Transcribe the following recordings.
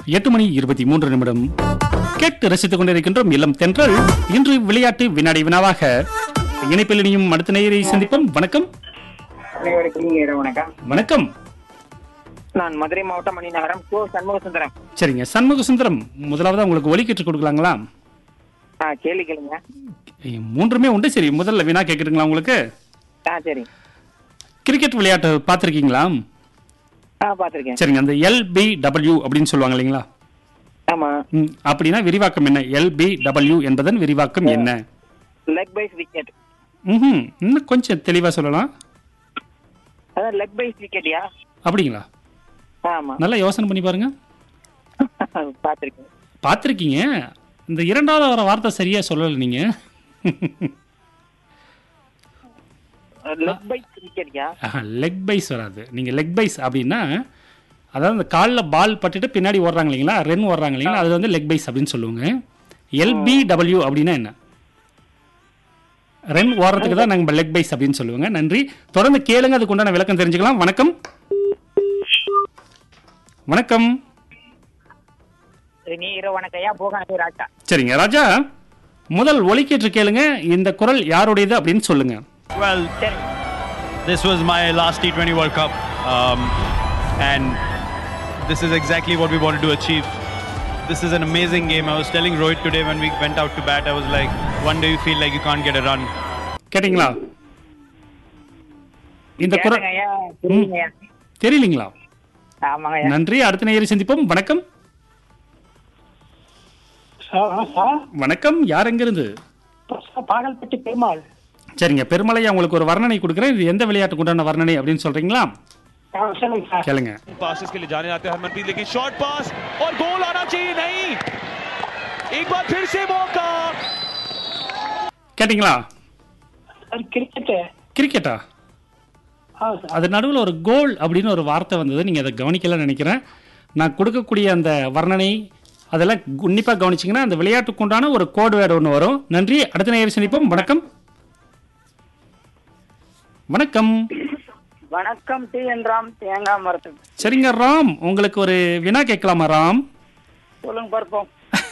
எட்டு மணி இருபத்தி மூன்று நிமிடம் கேட்டு ரசித்துக் கொண்டிருக்கின்றோம் இளம் தென்றல் இன்று விளையாட்டு வினாடி வினாவாக இணைப்பில் இனியும் அடுத்த நேயரை சந்திப்போம் வணக்கம் அனைவருக்கும் இனிய இரவு வணக்கம் வணக்கம் நான் மதுரை மாவட்டம் மணிநகரம் கோ சண்முக சுந்தரம் சரிங்க சண்முக சுந்தரம் முதலாவது உங்களுக்கு ஒலிக்கிட்டு கொடுக்கலாங்களா ஆ கேள்வி கேளுங்க ஐய, மூன்றுமே உண்டு சரி முதல்ல வினா கேட்குறீங்களா உங்களுக்கு ஆ சரி கிரிக்கெட் விளையாட்டு பார்த்துருக்கீங்களா ஆ பார்த்துருக்கேன் சரிங்க அந்த எல்பிடபிள்யூ அப்படின்னு சொல்லுவாங்க இல்லைங்களா ஆமா ம், அப்படின்னா விரிவாக்கம் என்ன எல்பிடபிள்யூ என்பதன் விரிவாக்கம் என்ன லெக் பைஸ் விக்கெட் ம் இன்னும் கொஞ்சம் தெளிவா சொல்லலாம் அதான் லெக் பைஸ் விக்கெட்யா அப்படிங்களா ஆமா நல்லா யோசனை பண்ணி பாருங்க பார்த்துருக்கேன் பார்த்துருக்கீங்க இந்த இரண்டாவது வர வார்த்தை சரியா சொல்லலை நீங்க லெக் பைஸ் விக்கெட்யா லெக் பைஸ் வராது நீங்க லெக் பைஸ் அப்படின்னா அதாவது இந்த காலில் பால் பட்டுட்டு பின்னாடி ஓடுறாங்க இல்லைங்களா ரென் ஓடுறாங்க இல்லைங்களா அது வந்து லெக் பைஸ் அப்படின்னு சொல்லுவாங்க எல்பிடபிள்யூ அப்படின்னா என்ன ரென் ஓடுறதுக்கு தான் நாங்கள் லெக் பைஸ் அப்படின்னு சொல்லுவாங்க நன்றி தொடர்ந்து கேளுங்க அதுக்கு உண்டான விளக்கம் தெரிஞ்சுக்கலாம் வணக்கம் வணக்கம் நீ இரவு வணக்கம்யா போகாது ராஜா சரிங்க ராஜா முதல் ஒலிக்கேற்று கேளுங்க இந்த குரல் யாருடையது அப்படின்னு சொல்லுங்க Well, சரி this was my last T20 World Cup, um, and this is exactly what we wanted to achieve. This is an amazing game. I was telling Rohit today when we went out to bat, I was like, one day you feel like you can't get a run. கேட்டிங்களா இந்த குரல் கேளுங்கய்யா புரியுங்கய்யா தெரியலீங்களா ஆமாங்கய்யா நன்றி அடுத்த நேயரை சந்திப்போம் வணக்கம் வணக்கம் யார் எங்கிருந்து பாகல்பட்டி பெருமாள் சரிங்க பெருமலையா உங்களுக்கு ஒரு வர்ணனை கொடுக்குறேன் இது எந்த விளையாட்டுக்கு உண்டான வர்ணனை அப்படின்னு சொல்றீங்களா சொல்லுங்க சார் கேளுங்க पास के लिए जाने जाते हैं हरमनप्रीत लेकिन शॉर्ट पास और गोल आना चाहिए नहीं एक बार फिर से मौका கேட்டிங்களா கிரிக்கெட் கிரிக்கெட்டா அது நடுவில் ஒரு கோல் அப்படின்னு ஒரு வார்த்தை வந்தது நீங்கள் அதை கவனிக்கல நினைக்கிறேன் நான் கொடுக்கக்கூடிய அந்த வர்ணனை அதெல்லாம் உன்னிப்பாக கவனிச்சிங்கன்னா அந்த விளையாட்டுக்கு உண்டான ஒரு கோடு வேர்டு ஒன்று வரும் நன்றி அடுத்த நேரம் சந்திப்போம் வணக்கம் வணக்கம் வணக்கம் டி என் ராம் தேங்காய் மரத்து சரிங்க ராம் உங்களுக்கு ஒரு வினா கேட்கலாமா ராம் சொல்லுங்க பார்ப்போம்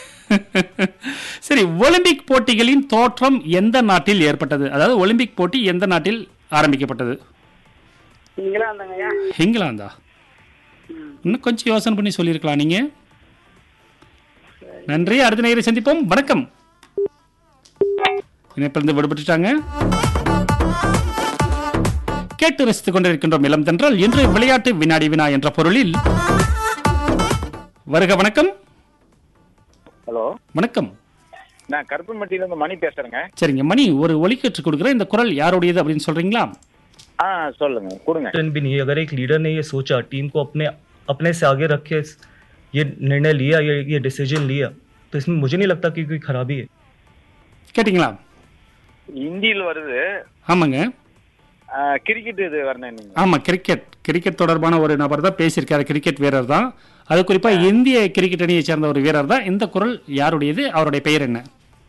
சரி ஒலிம்பிக் போட்டிகளின் தோற்றம் எந்த நாட்டில் ஏற்பட்டது அதாவது ஒலிம்பிக் போட்டி எந்த நாட்டில் ஆரம்பிக்கப்பட்டது இங்கிலாந்துங்கய்யா இங்கிலாந்தா இன்னும் கொஞ்சம் யோசனை பண்ணி சொல்லியிருக்கலாம் நீங்க நன்றி அடுத்த நேரை சந்திப்போம் வணக்கம் இணைப்பிலிருந்து விடுபட்டுட்டாங்க கேட்டு ரசித்துக் கொண்டிருக்கின்றோம் இளம் தென்றல் இன்று விளையாட்டு வினாடி வினா என்ற பொருளில் வருக வணக்கம் ஹலோ வணக்கம் நான் கருப்பம்பட்டியில இருந்து மணி பேசுறேங்க சரிங்க மணி ஒரு ஒலிக்கேற்று கொடுக்குறேன் இந்த குரல் யாருடையது அப்படின்னு சொல்றீங்களா ஆ சொல்லுங்க கொடுங்க कैप्टन भी नहीं अगर एक लीडर ने ये सोचा टीम को अपने अपने से आगे रख के ये निर्णय लिया ये ये डिसीजन लिया तो इसमें मुझे नहीं लगता कि कोई खराबी है கேட்டிங்களா இந்தியில் வருது ஆமாங்க ஆ, கிரிக்கெட் இது வரணும் நீங்க ஆமா கிரிக்கெட் கிரிக்கெட் தொடர்பான ஒரு நபர் தான் பேசியிருக்காரு கிரிக்கெட் வீரர் தான் அது குறிப்பா இந்திய கிரிக்கெட் அணியை சேர்ந்த ஒரு வீரர் தான் இந்த குரல் யாருடையது அவருடைய பெயர் என்ன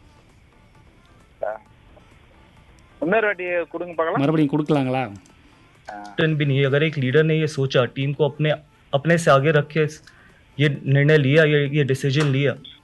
இன்னொரு வாட்டி கொடுங்க பார்க்கலாம் மறுபடியும் கொடுக்கலாங்களா कैप्टन भी नहीं अगर एक लीडर ने ये सोचा टीम को अपने अपने से आगे रख के ये निर्णय लिया ये ये डिसीजन लिया